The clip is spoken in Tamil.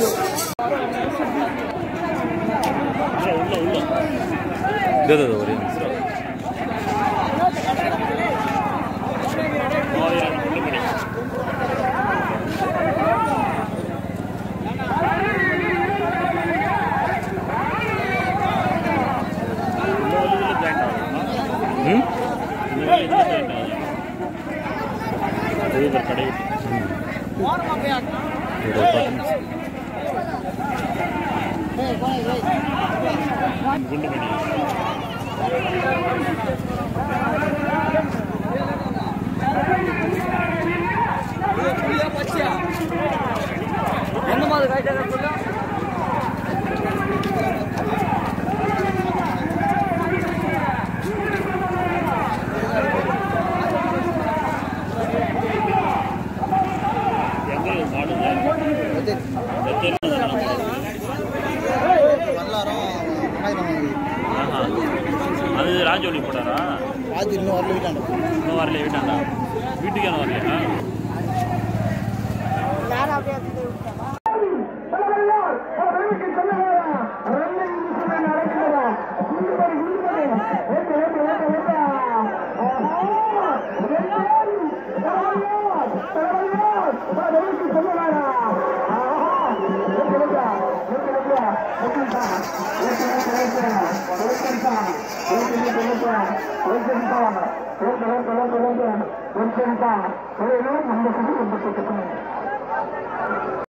இதோ இதோ, இதோ, ஒரே நிமிஷம். ம் கடை இதோ பத்து நிமிஷம். குண்டு மணி எந்த மாதிரி காய்ச்சல் சொல்ல எங்க மாடுங்க ஆஹா. அது ராஜோலி போட்டாரா ராஜ் இன்னும் வரல வீட்டாண்ட இன்னும் வரல வீட்டாண்டா வீட்டுக்கு என்ன வரலையா நம்ம